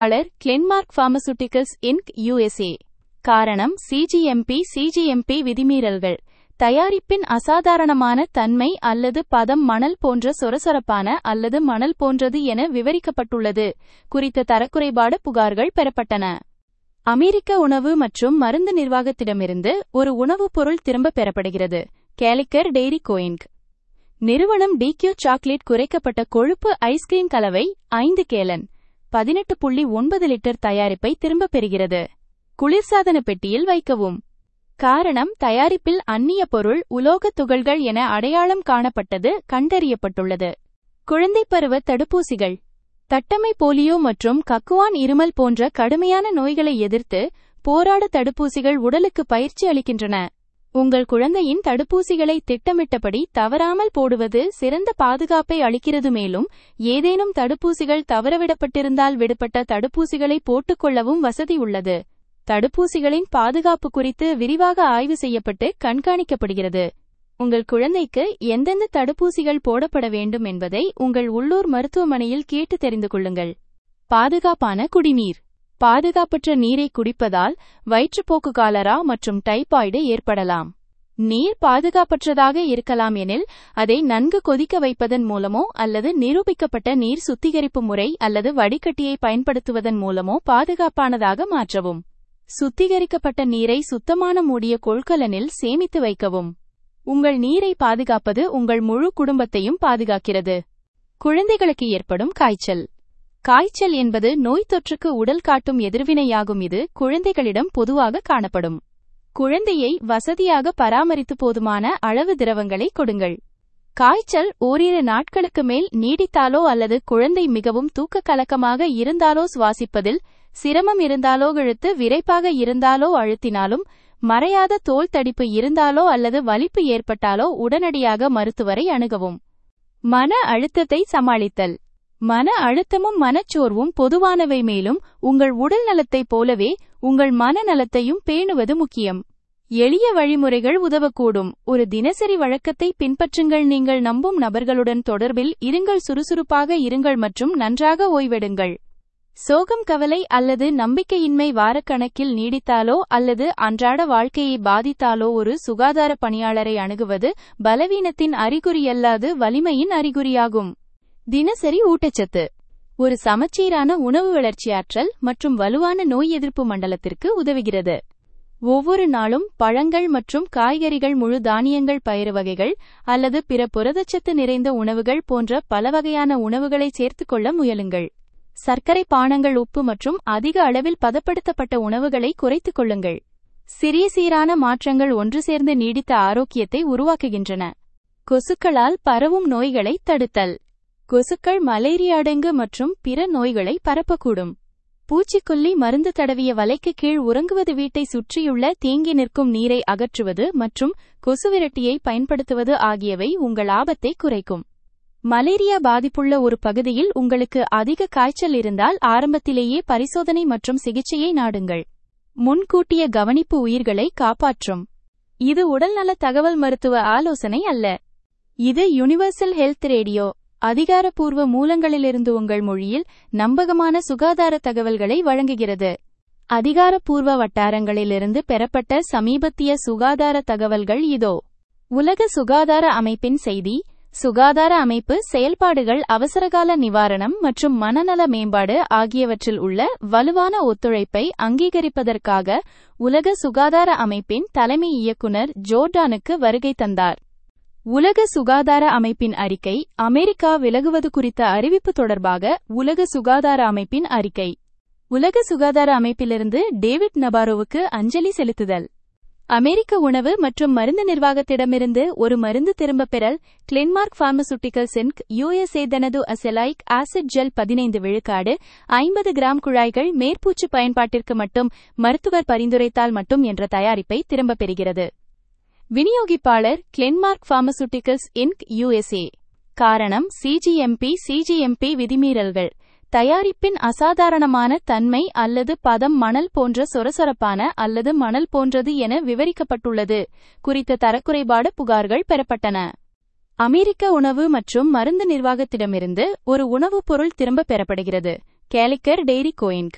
விநியோகிப்பாளர் Glenmark Pharmaceuticals Inc USA காரணம் CGMP CGMP விதிமீறல்கள் தயாரிப்பின் அசாதாரணமான தன்மை அல்லது பதம் மணல் போன்ற சொரசொரப்பான அல்லது மணல் போன்றது என விவரிக்கப்பட்டுள்ளது குறித்த தரக்குறைபாடு புகார்கள் பெறப்பட்டன அமெரிக்க உணவு மற்றும் மருந்து நிர்வாகத்திடமிருந்து ஒரு உணவுப் பொருள் திரும்பப் பெறப்படுகிறது கேலிக்கர் டெய்ரி கோயின்க் நிறுவனம் டிக்யூ சாக்லேட் குறைக்கப்பட்ட கொழுப்பு ஐஸ்கிரீம் கலவை ஐந்து கேலன் பதினெட்டு புள்ளி ஒன்பது லிட்டர் தயாரிப்பை திரும்பப் பெறுகிறது குளிர்சாதன பெட்டியில் வைக்கவும் காரணம் தயாரிப்பில் அந்நிய பொருள் உலோகத் துகள்கள் என அடையாளம் காணப்பட்டது கண்டறியப்பட்டுள்ளது குழந்தை பருவ தடுப்பூசிகள் தட்டம்மை போலியோ மற்றும் கக்குவான் இருமல் போன்ற கடுமையான நோய்களை எதிர்த்து போராட தடுப்பூசிகள் உடலுக்கு பயிற்சி அளிக்கின்றன உங்கள் குழந்தையின் தடுப்பூசிகளை திட்டமிட்டபடி தவறாமல் போடுவது சிறந்த பாதுகாப்பை அளிக்கிறது மேலும் ஏதேனும் தடுப்பூசிகள் தவறவிடப்பட்டிருந்தால் விடுபட்ட தடுப்பூசிகளை போட்டுக்கொள்ளவும் வசதி உள்ளது தடுப்பூசிகளின் பாதுகாப்பு குறித்து விரிவாக ஆய்வு செய்யப்பட்டு கண்காணிக்கப்படுகிறது உங்கள் குழந்தைக்கு எந்தெந்த தடுப்பூசிகள் போடப்பட வேண்டும் என்பதை உங்கள் உள்ளூர் மருத்துவமனையில் கேட்டு தெரிந்து கொள்ளுங்கள் பாதுகாப்பான குடிநீர் பாதுகாப்பற்ற நீரை குடிப்பதால் வயிற்றுப்போக்கு காலரா மற்றும் டைபாய்டு ஏற்படலாம் நீர் பாதுகாப்பற்றதாக இருக்கலாம் எனில் அதை நன்கு கொதிக்க வைப்பதன் மூலமோ அல்லது நிரூபிக்கப்பட்ட நீர் சுத்திகரிப்பு முறை அல்லது வடிகட்டியை பயன்படுத்துவதன் மூலமோ பாதுகாப்பானதாக மாற்றவும் சுத்திகரிக்கப்பட்ட நீரை சுத்தமான மூடிய கொள்கலனில் சேமித்து வைக்கவும் உங்கள் நீரை பாதுகாப்பது உங்கள் முழு குடும்பத்தையும் பாதுகாக்கிறது குழந்தைகளுக்கு ஏற்படும் காய்ச்சல் காய்ச்சல் என்பது நோய் தொற்றுக்கு உடல் காட்டும் எதிர்வினையாகும் இது குழந்தைகளிடம் பொதுவாக காணப்படும் குழந்தையை வசதியாக பராமரித்து போதுமான அளவு திரவங்களை கொடுங்கள் காய்ச்சல் ஓரிரு நாட்களுக்கு மேல் நீடித்தாலோ அல்லது குழந்தை மிகவும் தூக்க கலக்கமாக இருந்தாலோ சுவாசிப்பதில் சிரமம் இருந்தாலோ இழுத்து விரைப்பாக இருந்தாலோ அழுத்தினாலும் மறையாத தோல் தடிப்பு இருந்தாலோ அல்லது வலிப்பு ஏற்பட்டாலோ உடனடியாக மருத்துவரை அணுகவும் மன அழுத்தத்தை சமாளித்தல் மன அழுத்தமும் மனச்சோர்வும் பொதுவானவை மேலும் உங்கள் உடல் நலத்தைப் போலவே உங்கள் மனநலத்தையும் பேணுவது முக்கியம் எளிய வழிமுறைகள் உதவக்கூடும் ஒரு தினசரி வழக்கத்தை பின்பற்றுங்கள் நீங்கள் நம்பும் நபர்களுடன் தொடர்பில் இருங்கள் சுறுசுறுப்பாக இருங்கள் மற்றும் நன்றாக ஓய்வெடுங்கள் சோகம் கவலை அல்லது நம்பிக்கையின்மை வாரக்கணக்கில் நீடித்தாலோ அல்லது அன்றாட வாழ்க்கையை பாதித்தாலோ ஒரு சுகாதார பணியாளரை அணுகுவது பலவீனத்தின் அறிகுறியல்லாது வலிமையின் அறிகுறியாகும் தினசரி ஊட்டச்சத்து ஒரு சமச்சீரான உணவு வளர்ச்சியாற்றல் மற்றும் வலுவான நோய் எதிர்ப்பு மண்டலத்திற்கு உதவுகிறது ஒவ்வொரு நாளும் பழங்கள் மற்றும் காய்கறிகள் முழு தானியங்கள் பயிறு வகைகள் அல்லது பிற புரதச்சத்து நிறைந்த உணவுகள் போன்ற பல வகையான உணவுகளை சேர்த்துக்கொள்ள முயலுங்கள் சர்க்கரை பானங்கள் உப்பு மற்றும் அதிக அளவில் பதப்படுத்தப்பட்ட உணவுகளை குறைத்துக் கொள்ளுங்கள் சிறிய சீரான மாற்றங்கள் ஒன்று சேர்ந்து நீடித்த ஆரோக்கியத்தை உருவாக்குகின்றன கொசுக்களால் பரவும் நோய்களை தடுத்தல் கொசுக்கள் மலேரியா டெங்கு மற்றும் பிற நோய்களை பரப்பக்கூடும் பூச்சிக்கொல்லி மருந்து தடவிய வலைக்கு கீழ் உறங்குவது வீட்டை சுற்றியுள்ள தேங்கி நிற்கும் நீரை அகற்றுவது மற்றும் கொசுவிரட்டியை பயன்படுத்துவது ஆகியவை உங்கள் ஆபத்தை குறைக்கும் மலேரியா பாதிப்புள்ள ஒரு பகுதியில் உங்களுக்கு அதிக காய்ச்சல் இருந்தால் ஆரம்பத்திலேயே பரிசோதனை மற்றும் சிகிச்சையை நாடுங்கள் முன்கூட்டிய கவனிப்பு உயிர்களை காப்பாற்றும் இது உடல்நல தகவல் மருத்துவ ஆலோசனை அல்ல இது யுனிவர்சல் ஹெல்த் ரேடியோ அதிகாரப்பூர்வ மூலங்களிலிருந்து உங்கள் மொழியில் நம்பகமான சுகாதார தகவல்களை வழங்குகிறது அதிகாரப்பூர்வ வட்டாரங்களிலிருந்து பெறப்பட்ட சமீபத்திய சுகாதார தகவல்கள் இதோ உலக சுகாதார அமைப்பின் செய்தி சுகாதார அமைப்பு செயல்பாடுகள் அவசரகால நிவாரணம் மற்றும் மனநல மேம்பாடு ஆகியவற்றில் உள்ள வலுவான ஒத்துழைப்பை அங்கீகரிப்பதற்காக உலக சுகாதார அமைப்பின் தலைமை இயக்குனர் ஜோர்டானுக்கு வருகை தந்தார் உலக சுகாதார அமைப்பின் அறிக்கை அமெரிக்கா விலகுவது குறித்த அறிவிப்பு தொடர்பாக உலக சுகாதார அமைப்பின் அறிக்கை உலக சுகாதார அமைப்பிலிருந்து டேவிட் நபாரோவுக்கு அஞ்சலி செலுத்துதல் அமெரிக்க உணவு மற்றும் மருந்து நிர்வாகத்திடமிருந்து ஒரு மருந்து திரும்பப் பெறல் கிளின்மார்க் பார்மசூட்டிகல்ஸ் இன்க் யுஎஸ்ஏ தனது அசெலாய்க் ஆசிட் ஜெல் பதினைந்து விழுக்காடு ஐம்பது கிராம் குழாய்கள் மேற்பூச்சு பயன்பாட்டிற்கு மட்டும் மருத்துவர் பரிந்துரைத்தால் மட்டும் என்ற தயாரிப்பை திரும்பப் பெறுகிறது விநியோகிப்பாளர் கிளின்மார்க் பார்மசூட்டிகல்ஸ் இன்க் யுஎஸ்ஏ காரணம் சிஜிஎம்பி சிஜிஎம்பி விதிமீறல்கள் தயாரிப்பின் அசாதாரணமான தன்மை அல்லது பதம் மணல் போன்ற சொரசொரப்பான அல்லது மணல் போன்றது என விவரிக்கப்பட்டுள்ளது குறித்த தரக்குறைபாடு புகார்கள் பெறப்பட்டன அமெரிக்க உணவு மற்றும் மருந்து நிர்வாகத்திடமிருந்து ஒரு உணவுப் பொருள் திரும்பப் பெறப்படுகிறது கேலிக்கர் டெய்ரி கோயின்க்